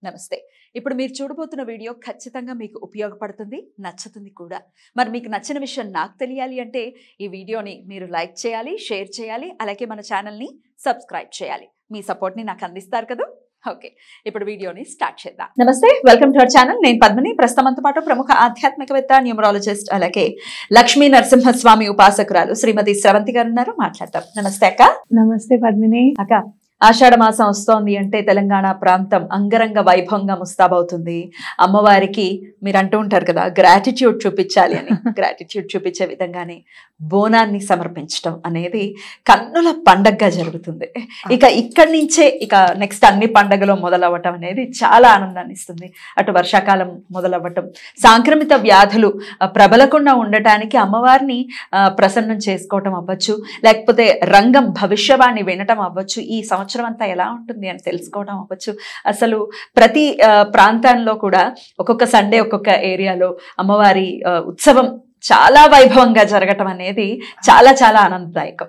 నమస్తే ఇప్పుడు మీరు చూడబోతున్న వీడియో ఖచ్చితంగా మీకు ఉపయోగపడుతుంది నచ్చుతుంది కూడా మరి మీకు నచ్చిన విషయం నాకు తెలియాలి అంటే ఈ వీడియోని మీరు లైక్ చేయాలి షేర్ చేయాలి అలాగే మన ఛానల్ని సబ్స్క్రైబ్ చేయాలి మీ సపోర్ట్ని నాకు అందిస్తారు కదా ఓకే ఇప్పుడు వీడియోని స్టార్ట్ చేద్దాం నమస్తే వెల్కమ్ టు అవర్ ఛానల్ నేను పద్మని ప్రస్తుతంతో పాటు ప్రముఖ ఆధ్యాత్మికవేత్త న్యూమరాలజిస్ట్ అలాగే లక్ష్మీ నరసింహస్వామి ఉపాసకురాలు శ్రీమతి స్రవంతి గారు ఉన్నారు మాట్లాడతాం నమస్తే అక్క నమస్తే పద్మిని అక్క ఆషాఢ మాసం వస్తోంది అంటే తెలంగాణ ప్రాంతం అంగరంగ వైభవంగా ముస్తాబవుతుంది అమ్మవారికి మీరు అంటూ ఉంటారు కదా గ్రాటిట్యూడ్ చూపించాలి అని గ్రాటిట్యూడ్ చూపించే విధంగానే బోనాన్ని సమర్పించడం అనేది కన్నుల పండగగా జరుగుతుంది ఇక ఇక్కడి నుంచే ఇక నెక్స్ట్ అన్ని పండగలు మొదలవ్వటం అనేది చాలా ఆనందాన్ని ఇస్తుంది అటు వర్షాకాలం మొదలవ్వటం సాంక్రమిత వ్యాధులు ఆ, ప్రబలకుండా ఉండటానికి అమ్మవారిని ఆ, ప్రసన్నం చేసుకోవటం అవ్వచ్చు లేకపోతే రంగం భవిష్యవాణి వినటం అవ్వచ్చు ఈ సంవత్సరం అంతా ఎలా ఉంటుంది అని తెలుసుకోవడం అవ్వచ్చు అసలు ప్రతి ఆ, ప్రాంతంలో కూడా ఒక్కొక్క సండే ఒక్కొక్క ఏరియాలో అమ్మవారి ఆ, ఉత్సవం చాలా వైభవంగా జరగటం అనేది చాలా చాలా ఆనందదాయకం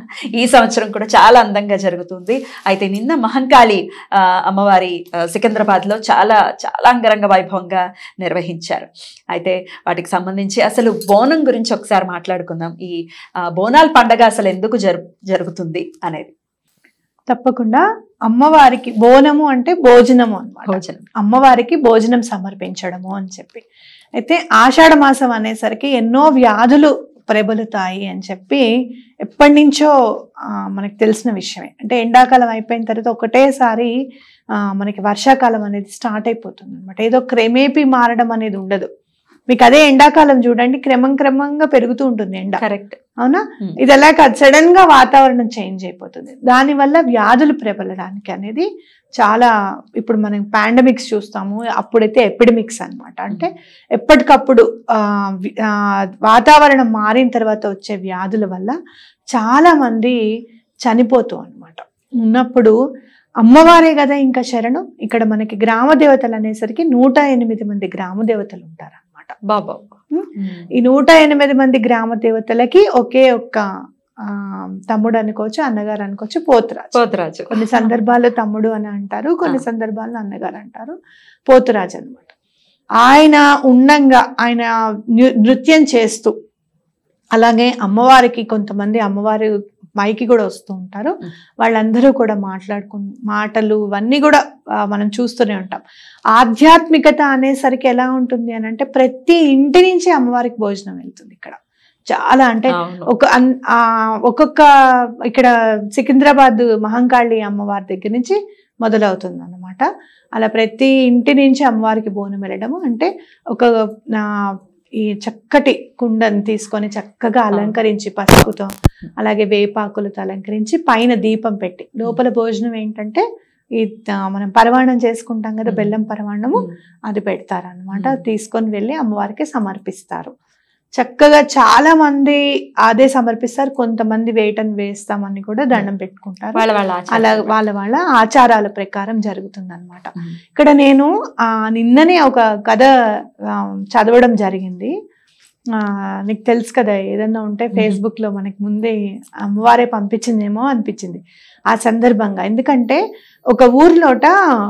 ఈ సంవత్సరం కూడా చాలా అందంగా జరుగుతుంది అయితే నిన్న మహంకాళి ఆ, అమ్మవారి ఆ, సికింద్రాబాద్లో చాలా చాలా అంగరంగ వైభవంగా నిర్వహించారు అయితే వాటికి సంబంధించి అసలు బోనం గురించి ఒకసారి మాట్లాడుకుందాం ఈ ఆ, బోనాల పండగ అసలు ఎందుకు జరు జరుగుతుంది అనేది తప్పకుండా అమ్మవారికి బోనము అంటే భోజనము అన్నమాట భోజనం అమ్మవారికి భోజనం సమర్పించడము అని చెప్పి అయితే ఆషాఢ మాసం అనేసరికి ఎన్నో వ్యాధులు ప్రబలుతాయి అని చెప్పి ఎప్పటి నుంచో ఆ, మనకి తెలిసిన విషయమే అంటే ఎండాకాలం అయిపోయిన తర్వాత ఒకటేసారి ఆ, మనకి వర్షాకాలం అనేది స్టార్ట్ అయిపోతుంది అనమాట ఏదో క్రమేపీ మారడం అనేది ఉండదు మీకు అదే ఎండాకాలం చూడండి క్రమం క్రమంగా పెరుగుతూ ఉంటుంది ఎండ కరెక్ట్ అవునా ఇది ఎలా కాదు సడన్ గా వాతావరణం చేంజ్ అయిపోతుంది దానివల్ల వ్యాధులు ప్రబలడానికి అనేది చాలా ఇప్పుడు మనం పాండమిక్స్ చూస్తాము అప్పుడైతే ఎపిడమిక్స్ అన్నమాట అంటే ఎప్పటికప్పుడు ఆ, వి- ఆ, వాతావరణం మారిన తర్వాత వచ్చే వ్యాధుల వల్ల చాలా మంది చనిపోతూ అన్నమాట ఉన్నప్పుడు అమ్మవారే కదా ఇంకా శరణం ఇక్కడ మనకి గ్రామ దేవతలు అనేసరికి నూట ఎనిమిది మంది గ్రామ దేవతలు ఉంటారు అనమాట బాబా ఈ నూట ఎనిమిది మంది గ్రామ దేవతలకి ఒకే ఒక్క ఆ, తమ్ముడు అనుకోవచ్చు అన్నగారు అనుకోవచ్చు పోతురాజు పోతరాజు కొన్ని సందర్భాల్లో తమ్ముడు అని అంటారు కొన్ని ఆ. సందర్భాల్లో అన్నగారు అంటారు పోతురాజు అన్నమాట ఆయన ఉండంగా ఆయన నృ- నృత్యం చేస్తూ అలాగే అమ్మవారికి కొంతమంది అమ్మవారి పైకి కూడా వస్తూ ఉంటారు మ్. వాళ్ళందరూ కూడా మాట్లాడుకు మాటలు ఇవన్నీ కూడా ఆ, మనం చూస్తూనే ఉంటాం ఆధ్యాత్మికత అనేసరికి ఎలా ఉంటుంది అని అంటే ప్రతి ఇంటి నుంచి అమ్మవారికి భోజనం వెళ్తుంది ఇక్కడ చాలా అంటే అవును. ఒక అన్- ఆ, ఒక్కొక్క ఇక్కడ సికింద్రాబాద్ మహంకాళి అమ్మవారి దగ్గర నుంచి మొదలవుతుంది అన్నమాట అలా ప్రతి ఇంటి నుంచి అమ్మవారికి బోనం వెళ్ళడము అంటే ఒక ఆ, ఈ చక్కటి కుండని తీసుకొని చక్కగా అలంకరించి పసుపుతో అలాగే వేపాకులతో అలంకరించి పైన దీపం పెట్టి లోపల భోజనం ఏంటంటే ఈ ఆ, మనం పరవాణం చేసుకుంటాం కదా మ్మ్. బెల్లం పరవాణము ఉమ్. అది పెడతారు అనమాట మ్మ్. తీసుకొని వెళ్ళి అమ్మవారికి సమర్పిస్తారు చక్కగా చాలా మంది అదే సమర్పిస్తారు కొంతమంది వేటను వేస్తామని కూడా దండం పెట్టుకుంటారు వాళ్ళ వాళ్ళ అలా ఆచారం. వాళ్ళ వాళ్ళ ఆచారాల ప్రకారం జరుగుతుంది అనమాట ఉమ్. ఇక్కడ నేను ఆ నిన్ననే ఒక కథ ఆ, చదవడం జరిగింది ఆ, నీకు తెలుసు కదా ఏదన్నా ఉంటే మ్మ్. ఫేస్బుక్ లో మనకి ముందే అమ్మవారే పంపించిందేమో అనిపించింది ఆ సందర్భంగా ఎందుకంటే ఒక ఊర్లోట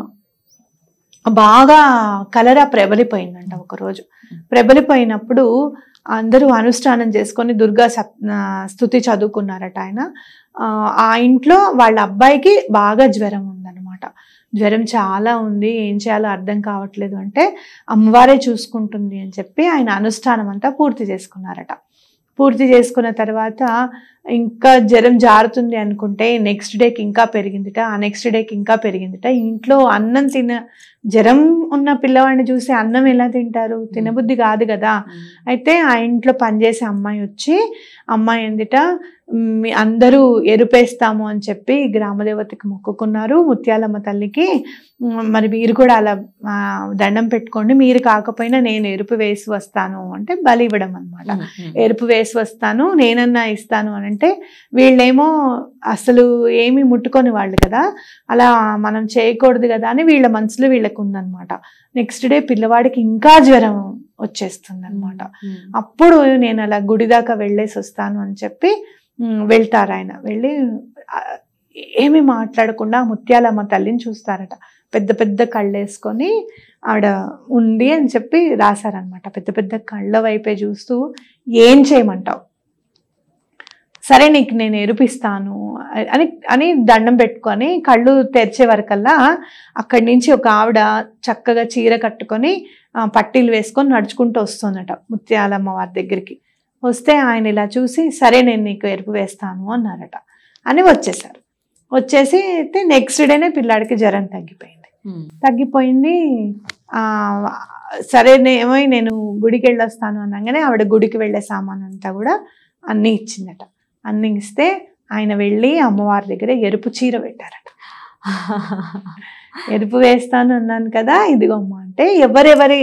బాగా కలరా ప్రబలిపోయిందంట ఒక రోజు ప్రబలిపోయినప్పుడు అందరూ అనుష్ఠానం చేసుకొని దుర్గా సప్ ఆ, స్తుతి చదువుకున్నారట ఆయన ఆ, ఆ ఇంట్లో వాళ్ళ అబ్బాయికి బాగా జ్వరం ఉందన్నమాట జ్వరం చాలా ఉంది ఏం చేయాలో అర్థం కావట్లేదు అంటే అమ్మవారే చూసుకుంటుంది అని చెప్పి ఆయన అనుష్ఠానం అంతా పూర్తి చేసుకున్నారట పూర్తి చేసుకున్న తర్వాత ఇంకా జ్వరం జారుతుంది అనుకుంటే నెక్స్ట్ డేకి ఇంకా పెరిగిందిట ఆ నెక్స్ట్ డేకి ఇంకా పెరిగిందిట ఇంట్లో అన్నం తిన జ్వరం ఉన్న పిల్లవాడిని చూసి అన్నం ఎలా తింటారు తినబుద్ధి కాదు కదా ఉమ్. అయితే ఆ ఇంట్లో పనిచేసే అమ్మాయి వచ్చి అమ్మాయి ఎందుట మీ అందరూ ఎరుపేస్తాము అని చెప్పి గ్రామదేవతకి మొక్కుకున్నారు ముత్యాలమ్మ తల్లికి మ్, మరి మీరు కూడా అలా ఆ, దండం పెట్టుకోండి మీరు కాకపోయినా నేను ఎరుపు వేసి వస్తాను అంటే బలి ఇవ్వడం అనమాట ఉమ్. ఉమ్. ఎరుపు వేసి వస్తాను నేనన్నా ఇస్తాను అని అంటే వీళ్ళేమో అసలు ఏమీ ముట్టుకొని వాళ్ళు కదా అలా మనం చేయకూడదు కదా అని వీళ్ళ మనసులో వీళ్ళకు ఉందన్నమాట నెక్స్ట్ డే పిల్లవాడికి ఇంకా జ్వరం వచ్చేస్తుంది అనమాట ఉమ్. అప్పుడు నేను అలా గుడి దాకా వెళ్ళేసి వస్తాను అని చెప్పి ఉమ్, వెళ్తారు ఆయన వెళ్ళి ఆ, ఏమీ మాట్లాడకుండా ముత్యాలమ్మ తల్లిని చూస్తారట పెద్ద పెద్ద కళ్ళు వేసుకొని ఆవిడ ఉంది అని చెప్పి రాశారనమాట పెద్ద పెద్ద కళ్ళ వైపే చూస్తూ ఏం చేయమంటావు సరే నీకు నేను ఎరుపిస్తాను అని అని దండం పెట్టుకొని కళ్ళు తెరిచే వరకల్లా అక్కడి నుంచి ఒక ఆవిడ చక్కగా చీర కట్టుకొని ఆ, పట్టీలు వేసుకొని నడుచుకుంటూ వస్తుందట ముత్యాలమ్మ వారి దగ్గరికి వస్తే ఆయన ఇలా చూసి సరే నేను నీకు ఎరుపు వేస్తాను అన్నారట అని వచ్చేసారు వచ్చేసి అయితే నెక్స్ట్ డేనే పిల్లాడికి జ్వరం తగ్గిపోయింది ఉమ్. తగ్గిపోయింది ఆ, సరే ఏమో నేను గుడికి వెళ్ళొస్తాను అనగానే ఆవిడ గుడికి వెళ్ళే సామాన్ అంతా కూడా అన్నీ ఇచ్చిందట అన్నీ ఇస్తే ఆయన వెళ్ళి అమ్మవారి దగ్గర ఎరుపు చీర పెట్టారట ఎరుపు వేస్తాను అన్నాను కదా ఇదిగోమ్మా అంటే ఎవరెవరి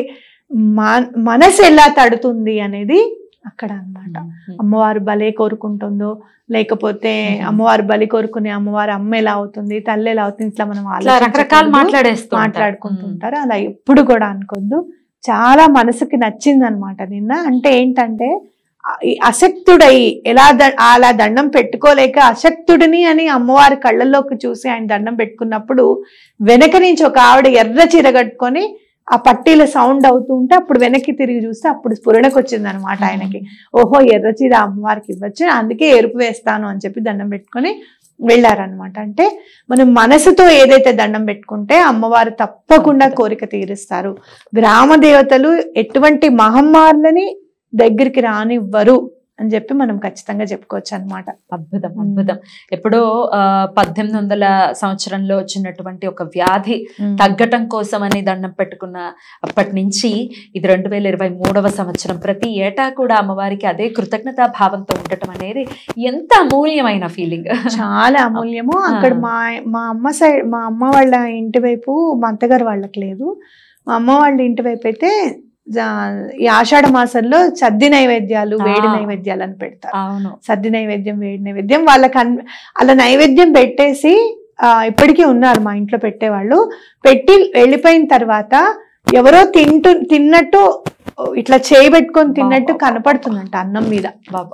మా- మనసు ఎలా తడుతుంది అనేది అక్కడ అన్నమాట అమ్మవారు బలే కోరుకుంటుందో లేకపోతే Mhm. అమ్మవారు బలి కోరుకునే అమ్మవారు అమ్మ ఎలా అవుతుంది తల్లి ఎలా అవుతుంది ఇట్లా మనం ఇట్లా రకరకాలు ఆలోచించకూడదు. మాట్లాడేస్తూ ఉంటారు. మాట్లాడుకుంటుంటారు అలా ఎప్పుడు కూడా అనుకోద్దు చాలా మనసుకి నచ్చింది అనమాట నిన్న అంటే ఏంటంటే ఆ- ఈ అశక్తుడై ఎలా ద- అలా దండం పెట్టుకోలేక అశక్తుడిని అని అమ్మవారి కళ్ళల్లోకి చూసి ఆయన దండం పెట్టుకున్నప్పుడు వెనక నుంచి ఒక ఆవిడ ఎర్ర చీర కట్టుకొని ఆ పట్టీల సౌండ్ అవుతూ ఉంటే అప్పుడు వెనక్కి తిరిగి చూస్తే అప్పుడు స్ఫురణకు వచ్చింది అనమాట ఆయనకి ఓహో ఎర్ర చీర అమ్మవారికి ఇవ్వచ్చు అందుకే ఎరుపు వేస్తాను అని చెప్పి దండం పెట్టుకొని వెళ్ళారనమాట అంటే మనం మనసుతో ఏదైతే దండం పెట్టుకుంటే అమ్మవారు తప్పకుండా కోరిక తీరుస్తారు గ్రామ దేవతలు ఎటువంటి మహమ్మారులని దగ్గరికి రానివ్వరు అని చెప్పి మనం ఖచ్చితంగా చెప్పుకోవచ్చు అనమాట అద్భుతం అద్భుతం ఎప్పుడో ఆ, పద్దెనిమిది వందల సంవత్సరంలో వచ్చినటువంటి ఒక వ్యాధి తగ్గటం కోసం అని దండం పెట్టుకున్న అప్పటి నుంచి ఇది రెండు వేల ఇరవై మూడవ సంవత్సరం ప్రతి ఏటా కూడా అమ్మవారికి అదే కృతజ్ఞతా భావంతో ఉండటం అనేది ఎంత అమూల్యమైన ఫీలింగ్ చాలా అమూల్యము అక్కడ మా మా అమ్మ సైడ్ మా అమ్మ వాళ్ళ ఇంటి వైపు మా అత్తగారు వాళ్ళకి లేదు మా అమ్మ వాళ్ళ ఇంటి వైపు అయితే జా- ఈ ఆషాఢ మాసంలో సద్ది నైవేద్యాలు వేడి ఆ. నైవేద్యాలు అని పెడతారు అవును సద్ది నైవేద్యం వేడి నైవేద్యం వాళ్ళకి అన్ అలా నైవేద్యం పెట్టేసి ఆ, ఇప్పటికీ ఉన్నారు మా ఇంట్లో పెట్టేవాళ్ళు పెట్టి వెళ్ళిపోయిన తర్వాత ఎవరో తింటూ తిన్నట్టు ఇట్లా చేయి పెట్టుకొని తిన్నట్టు బాబా. కనపడుతుందంట అన్నం మీద బాబా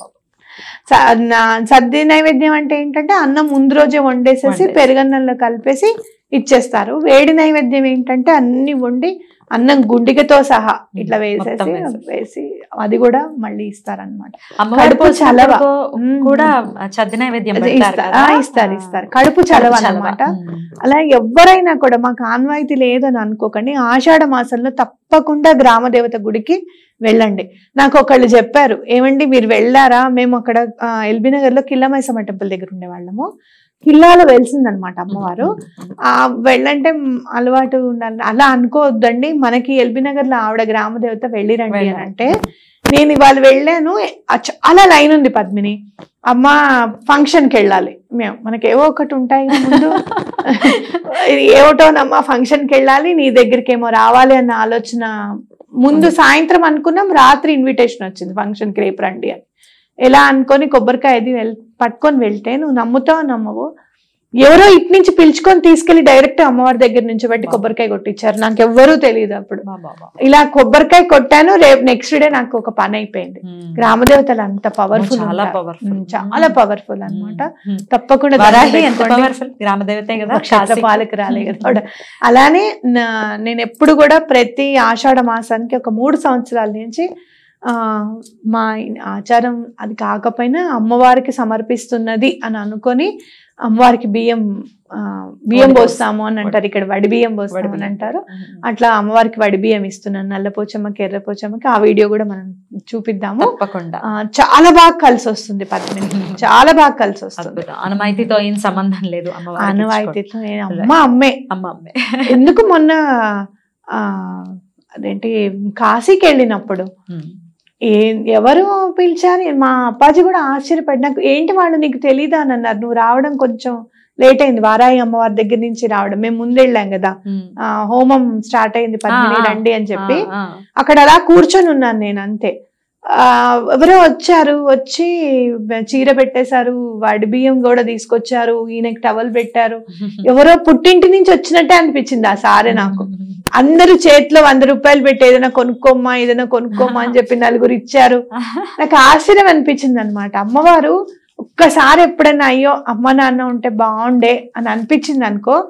స- నా- సద్ది నైవేద్యం అంటే ఏంటంటే అన్నం ముందు రోజే వండేసేసి వండేసి. పెరుగన్నంలో కలిపేసి ఇచ్చేస్తారు వేడి నైవేద్యం ఏంటంటే అన్ని వండి అన్నం గుండికతో సహా ఇట్లా మొత్తం వేసేసి వేసేసి. వేసి అది కూడా మళ్ళీ ఇస్తారనమాట అమ్మవారి కడుపు పోసినప్పుడు చలవ. కూ- మ్మ్. కూడా చద్ది నైవేద్యం అది పెడతారు ఇస్తారు. కదా? ఆ, ఇస్తారు ఆ. ఇస్తారు కడుపు చలవ కడుపు చలవ. అన్నమాట మ్మ్. అలా ఎవరైనా కూడా మాకు ఆన్వాయితీ లేదని అనుకోకండి ఆషాఢ మాసంలో తప్పకుండా గ్రామ దేవత గుడికి వెళ్ళండి నాకు ఒకళ్ళు చెప్పారు ఏమండి మీరు వెళ్ళారా మేము అక్కడ ఆ, ఎల్బీ నగర్ లో కిల్లమైసమ్మ టెంపుల్ దగ్గర ఉండేవాళ్ళము కిల్లాలో వెలిసిందనమాట అమ్మవారు ఆ వెళ్ళంటే మ్, అలవాటు ఉండాలి అలా అనుకోవద్దండి మనకి ఎల్బీ నగర్ లో ఆవిడ గ్రామ దేవత వెళ్ళిరండి అని వెళ్ళాలి. అంటే నేను ఇవాళ వెళ్ళాను ఆ చాలా లైన్ ఉంది పద్మిని అమ్మ ఫంక్షన్ కి వెళ్ళాలి మేము మనకి ఏవో ఒకటి ఉంటాయి కదా ముందు ఏమిటోనమ్మా ఫంక్షన్ కి వెళ్ళాలి నీ దగ్గరికి ఏమో రావాలి అన్న ఆలోచన ముందు సాయంత్రం అనుకున్నాం రాత్రి ఇన్విటేషన్ వచ్చింది ఫంక్షన్ కి రేపు రండి అని ఎలా అనుకొని కొబ్బరికాయ అది వెల్ పట్టుకొని వెళ్తే నువ్వు నమ్ముతావు నమ్మవు ఎవరో ఇటు నుంచి పిలుచుకొని తీసుకెళ్లి డైరెక్ట్ అమ్మవారి దగ్గర నుంచి బట్టి కొబ్బరికాయ కొట్టించారు నాకు ఎవ్వరూ తెలియదు అప్పుడు బా, బా, బా. ఇలా కొబ్బరికాయ కొట్టాను రేపు నెక్స్ట్ డే నాకు ఒక పని అయిపోయింది మ్మ్. గ్రామదేవతలు అంత పవర్ఫుల్ చాలా powerful. చాలా పవర్ఫుల్ అన్నమాట మ్మ్. తప్పకుండా వరాహి దండం ఎంత పెట్టుకోండి. పవర్ఫుల్ గ్రామ దేవతే కదా క్షేత్రపాలకి రాలే కదా ఆవిడ. అలానే నా- నేను ఎప్పుడు కూడా ప్రతి ఆషాఢ మాసానికి ఒక మూడు సంవత్సరాల నుంచి ఆ మా ఆచారం అది కాకపోయినా అమ్మవారికి సమర్పిస్తున్నది అని అనుకొని అమ్మవారికి బియ్యం ఆ, బియ్యం వడి పోస్తాము అని అంటారు ఇక్కడ వడి బియ్యం వడి పోస్తాము అని బియ్యం. అంటారు మ్మ్. అట్లా అమ్మవారికి వడి బియ్యం ఇస్తున్నాను నల్ల పోచమ్మకి ఎర్ర పోచమ్మకి ఆ వీడియో కూడా మనం చూపిద్దాము తప్పకుండా ఆ, చాలా బాగా కలిసి వస్తుంది పద్మిని చాలా బాగా కలిసి వస్తుంది అద్భుతం అనుమైతితో ఏం సంబంధం లేదు అమ్మవారికి ఇచ్చుకోవడం. ఆనవాయితీతో ఏ అమ్మ అమ్మే అమ్మ అమ్మే ఎందుకు మొన్న ఆ అదేంటి కాశీకి వెళ్ళినప్పుడు మ్మ్. ఏ ఎవరు పిలిచారు మా అప్పాజీ కూడా ఆశ్చర్యపడి నాకు ఏంటి వాళ్ళు నీకు తెలీదా అని అన్నారు నువ్వు రావడం కొంచెం లేట్ అయింది వారాయి అమ్మవారి దగ్గర నుంచి రావడం మేము ముందు వెళ్ళాం కదా మ్మ్. ఆ హోమం స్టార్ట్ అయింది పద్మిని ఆ, ఆ. రండి అని చెప్పి ఆ, అక్కడ అలా కూర్చొని ఉన్నాను నేను అంతే ఆ ఎవరో వచ్చారు వచ్చి చీర పెట్టేశారు వాడి బియ్యం కూడా తీసుకొచ్చారు ఈయనకి టవల్ పెట్టారు ఆ. ఎవరో పుట్టింటి నుంచి వచ్చినట్టే అనిపించింది ఆ సారే నాకు అందరూ చేతిలో వంద రూపాయలు పెట్టి ఏదైనా కొనుక్కోమ్మా ఏదైనా కొనుక్కోమ్మా అని చెప్పి నలుగురు ఇచ్చారు నాకు ఆశ్చర్యం అనిపించింది అనమాట అమ్మవారు ఒక్కసారి ఎప్పుడైనా అయ్యో అమ్మ నాన్న ఉంటే బాగుండే అని అనిపించింది అనుకో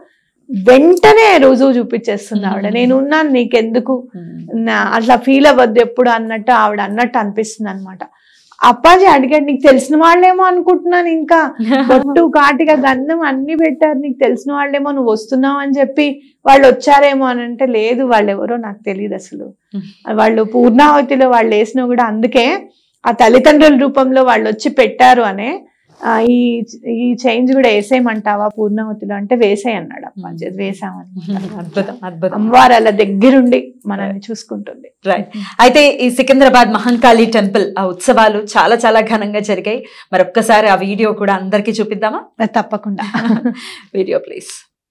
వెంటనే రుజువు చూపించేస్తుంది ఆవిడ నేను ఉన్నాను నీకెందుకు నా- అట్లా ఫీల్ అవ్వద్దు ఎప్పుడు అన్నట్టు ఆవిడ అన్నట్టు అనిపిస్తుంది అనమాట అప్పాజీ అడిగాడు నీకు తెలిసిన వాళ్ళేమో అనుకుంటున్నాను ఇంకా బొట్టు కాటిగా గంధం అన్ని పెట్టారు నీకు తెలిసిన వాళ్ళేమో నువ్వు వస్తున్నావు అని చెప్పి వాళ్ళు వచ్చారేమో అని అంటే లేదు వాళ్ళు ఎవరో నాకు తెలియదు అసలు వాళ్ళు పూర్ణావతిలో వాళ్ళు వేసినా కూడా అందుకే ఆ తల్లిదండ్రుల రూపంలో వాళ్ళు వచ్చి పెట్టారు అనే ఆ, ఈ ఈ చేంజ్ కూడా వేసేయమంటావా పూర్ణావతిలో అంటే వేసేయి అన్నాడు అప్పాజీ అది వేసామని అద్భుతం అద్భుతం అమ్మవారు అలా దగ్గరుండి మనల్ని చూసుకుంటుంది రైట్ అయితే ఈ సికింద్రాబాద్ మహంకాళి టెంపుల్ ఆ ఉత్సవాలు చాలా చాలా ఘనంగా జరిగాయి మరి ఒక్కసారి ఆ వీడియో కూడా అందరికీ చూపిద్దామా తప్పకుండా వీడియో ప్లీజ్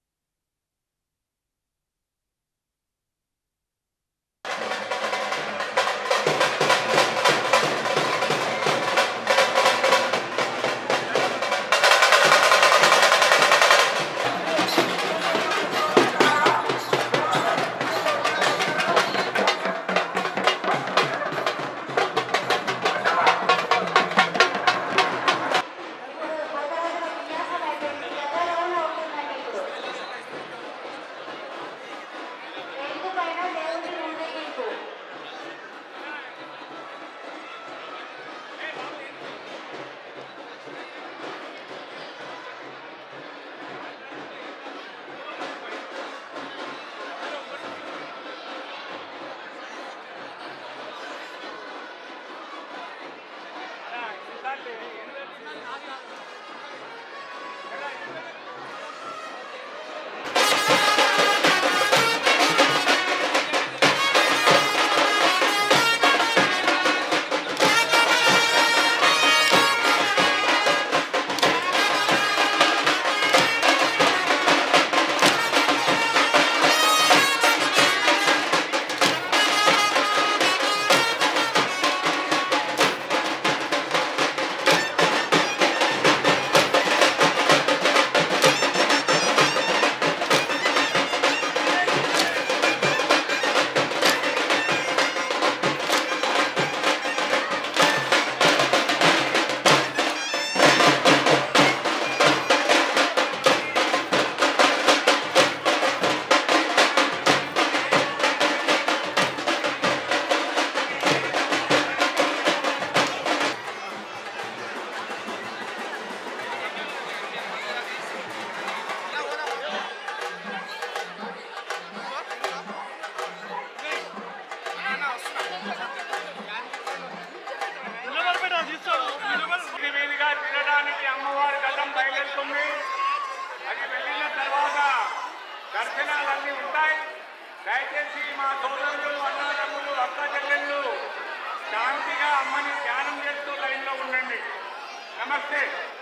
ఎందుకైనా దేవుడి ఉంది నీకు ఇది వీధిగా తినడానికి అమ్మవారి గతం బయలుదేరుతుంది అది వెళ్ళిన తర్వాత దర్శనాలన్నీ ఉంటాయి దయచేసి మా సోదరులు అన్నదమ్ములు అక్క చెల్లెళ్ళు శాంతిగా అమ్మని ధ్యానం చేస్తూ లైన్లో ఉండండి నమస్తే